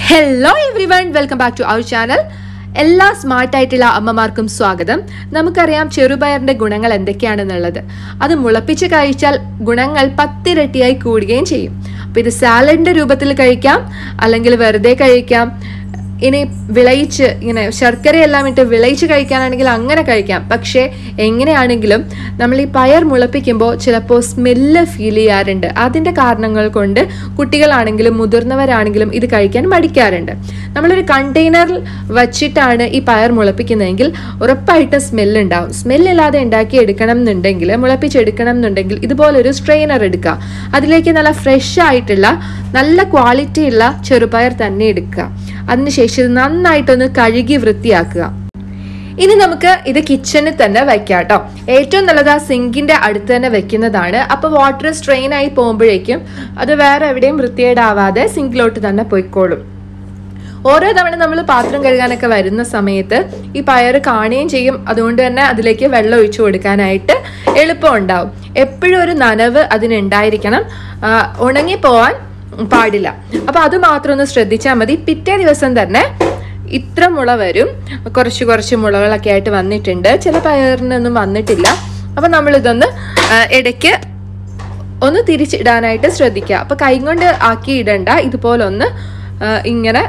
hello everyone welcome back to our channel എല്ലാ smart ആയിട്ടുള്ള അമ്മമാർക്കും സ്വാഗതം നമുക്കറിയാം ചെറുപയറിന്റെ ഗുണങ്ങൾ എന്തൊക്കെയാണെന്നുള്ളത് അത് മുളപ്പിച്ച് കഴിച്ചാൽ ഗുണങ്ങൾ പത്തിരട്ടിയായി കൂടുകയും ചെയ്യും അപ്പോൾ ഇത് സാലഡിന്റെ രൂപത്തിൽ കഴിക്കാം അല്ലെങ്കിൽ വെറുതെ കഴിക്കാം ഇനി വിളയിച്ച് ഇങ്ങനെ ശർക്കരയെല്ലാം ഇട്ട് വിളയിച്ച് കഴിക്കാനാണെങ്കിൽ അങ്ങനെ കഴിക്കാം പക്ഷേ എങ്ങനെയാണെങ്കിലും നമ്മൾ ഈ പയർ മുളപ്പിക്കുമ്പോൾ ചിലപ്പോൾ സ്മെല്ല് ഫീൽ ചെയ്യാറുണ്ട് അതിൻ്റെ കാരണങ്ങൾ കൊണ്ട് കുട്ടികളാണെങ്കിലും മുതിർന്നവരാണെങ്കിലും ഇത് കഴിക്കാൻ മടിക്കാറുണ്ട് നമ്മളൊരു കണ്ടെയ്നറിൽ വച്ചിട്ടാണ് ഈ പയർ മുളപ്പിക്കുന്നതെങ്കിൽ ഉറപ്പായിട്ടും സ്മെല്ല് ഉണ്ടാവും സ്മെല്ലില്ലാതെ ഉണ്ടാക്കി എടുക്കണം എന്നുണ്ടെങ്കിൽ മുളപ്പിച്ചെടുക്കണം എന്നുണ്ടെങ്കിൽ ഇതുപോലൊരു സ്ട്രെയിനർ എടുക്കുക അതിലേക്ക് നല്ല ഫ്രഷ് ആയിട്ടുള്ള നല്ല ക്വാളിറ്റി ഉള്ള ചെറുപയർ തന്നെ എടുക്കുക അതിനുശേഷം ഇത് നന്നായിട്ടൊന്ന് കഴുകി വൃത്തിയാക്കുക ഇനി നമുക്ക് ഇത് കിച്ചണിൽ തന്നെ വെക്കാം കേട്ടോ ഏറ്റവും നല്ലത് ആ സിങ്കിന്റെ അടുത്ത് തന്നെ വെക്കുന്നതാണ് അപ്പൊ വാട്ടർ സ്ട്രെയിൻ ആയി പോകുമ്പോഴേക്കും അത് വേറെ എവിടെയും വൃത്തികേടാവാതെ സിങ്കിലോട്ട് തന്നെ പോയിക്കോളും ഓരോ തവണ നമ്മൾ പാത്രം കഴുകാനൊക്കെ വരുന്ന സമയത്ത് ഈ പയർ കാണുകയും ചെയ്യും അതുകൊണ്ട് തന്നെ അതിലേക്ക് വെള്ളം ഒഴിച്ചു കൊടുക്കാനായിട്ട് എളുപ്പം ഉണ്ടാവും എപ്പോഴും ഒരു നനവ് അതിനുണ്ടായിരിക്കണം ആ, ഉണങ്ങിപ്പോവാൻ പാടില്ല അപ്പൊ അത് മാത്രം ഒന്ന് ശ്രദ്ധിച്ചാൽ മതി പിറ്റേ ദിവസം തന്നെ ഇത്ര മുള വരും കുറച്ച് കുറച്ച് മുളകളൊക്കെ ആയിട്ട് വന്നിട്ടുണ്ട് ചില പയറിനൊന്നും വന്നിട്ടില്ല അപ്പൊ നമ്മൾ ഇതൊന്ന് ആ, ഇടയ്ക്ക് ഒന്ന് തിരിച്ചിടാനായിട്ട് ശ്രദ്ധിക്കുക അപ്പൊ കൈ കൊണ്ട് ആക്കി ഇടണ്ട ഇതുപോലെ ഒന്ന് ആ, ഇങ്ങനെ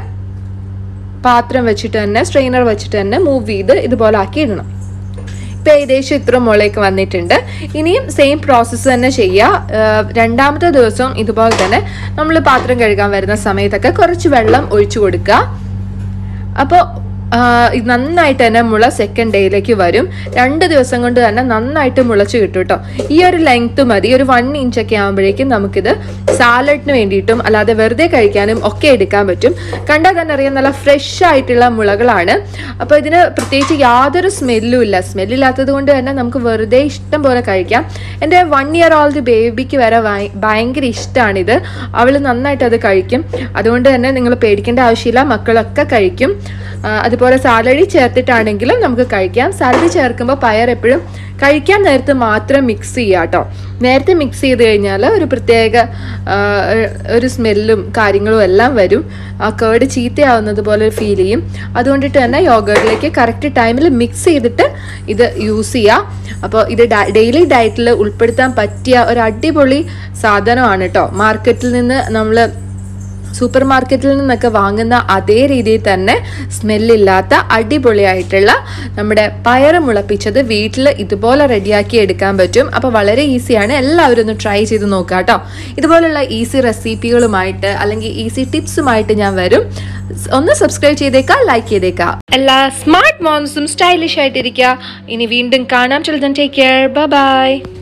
പാത്രം വെച്ചിട്ട് തന്നെ സ്ട്രെയിനർ വെച്ചിട്ട് തന്നെ മൂവ് ചെയ്ത് ഇതുപോലെ ആക്കി ഇടണം ഇപ്പം ഏകദേശം ഇത്ര മുളയൊക്കെ വന്നിട്ടുണ്ട് ഇനിയും സെയിം പ്രോസസ്സ് തന്നെ ചെയ്യുക ആഹ് രണ്ടാമത്തെ ദിവസം ഇതുപോലെ തന്നെ നമ്മൾ പാത്രം കഴുകാൻ വരുന്ന സമയത്തൊക്കെ കുറച്ച് വെള്ളം ഒഴിച്ചു കൊടുക്കുക അപ്പോൾ ഇത് നന്നായിട്ട് തന്നെ മുള സെക്കൻഡ് ഡേയിലേക്ക് വരും രണ്ട് ദിവസം കൊണ്ട് തന്നെ നന്നായിട്ട് മുളച്ച് കിട്ടും കേട്ടോ ഈ ഒരു ലെങ്ത് മതി ഒരു വൺ ഇഞ്ചൊക്കെ ആകുമ്പോഴേക്കും നമുക്കിത് സാലഡിന് വേണ്ടിയിട്ടും അല്ലാതെ വെറുതെ കഴിക്കാനും ഒക്കെ എടുക്കാൻ പറ്റും കണ്ടാൽ തന്നെ അറിയാം നല്ല ഫ്രഷ് ആയിട്ടുള്ള മുളകളാണ് അപ്പോൾ ഇതിന് പ്രത്യേകിച്ച് യാതൊരു സ്മെല്ലും ഇല്ല സ്മെല്ലില്ലാത്തത് കൊണ്ട് തന്നെ നമുക്ക് വെറുതെ ഇഷ്ടം പോലെ കഴിക്കാം എൻ്റെ വൺ ഇയർ ഓൾഡ് ബേബിക്ക് വരെ ഭയ- ഭയങ്കര ഇഷ്ടമാണിത് അവൾ നന്നായിട്ട് അത് കഴിക്കും അതുകൊണ്ട് തന്നെ നിങ്ങൾ പേടിക്കേണ്ട ആവശ്യമില്ല മക്കളൊക്കെ കഴിക്കും ആ, അതുപോലെ സാലഡി ചേർത്തിട്ടാണെങ്കിലും നമുക്ക് കഴിക്കാം സാലഡി ചേർക്കുമ്പോൾ പയർ എപ്പോഴും കഴിക്കാൻ നേരത്ത് മാത്രം മിക്സ് ചെയ്യുക കേട്ടോ നേരത്തെ മിക്സ് ചെയ്ത് കഴിഞ്ഞാൽ ഒരു പ്രത്യേക ആ, ഒരു സ്മെല്ലും കാര്യങ്ങളും എല്ലാം വരും ആ കേട് ചീത്തയാവുന്നത് പോലെ ഫീൽ ചെയ്യും അതുകൊണ്ടിട്ട് തന്നെ യോഗയിലേക്ക് കറക്റ്റ് ടൈമിൽ മിക്സ് ചെയ്തിട്ട് ഇത് യൂസ് ചെയ്യുക അപ്പോൾ ഇത് ഡെയിലി ഡയറ്റിൽ ഉൾപ്പെടുത്താൻ പറ്റിയ ഒരു അടിപൊളി സാധനമാണ് കേട്ടോ മാർക്കറ്റിൽ നിന്ന് നമ്മൾ സൂപ്പർ മാർക്കറ്റിൽ നിന്നൊക്കെ വാങ്ങുന്ന അതേ രീതിയിൽ തന്നെ സ്മെല്ലില്ലാത്ത അടിപൊളിയായിട്ടുള്ള നമ്മുടെ പയറ് മുളപ്പിച്ചത് വീട്ടിൽ ഇതുപോലെ റെഡിയാക്കി എടുക്കാൻ പറ്റും അപ്പോൾ വളരെ ഈസിയാണ് എല്ലാവരും ഒന്ന് ട്രൈ ചെയ്ത് നോക്കുക കേട്ടോ ഇതുപോലുള്ള ഈസി റെസിപ്പികളുമായിട്ട് അല്ലെങ്കിൽ ഈസി ടിപ്സുമായിട്ട് ഞാൻ വരും ഒന്ന് സബ്സ്ക്രൈബ് ചെയ്തേക്കാം ലൈക്ക് ചെയ്തേക്കാം എല്ലാ സ്മാർട്ട് മോംസും സ്റ്റൈലിഷ് ആയിട്ടിരിക്കുക ഇനി വീണ്ടും കാണാം ചിൽഡ്രൻ ടേക്ക് കെയർ ബൈ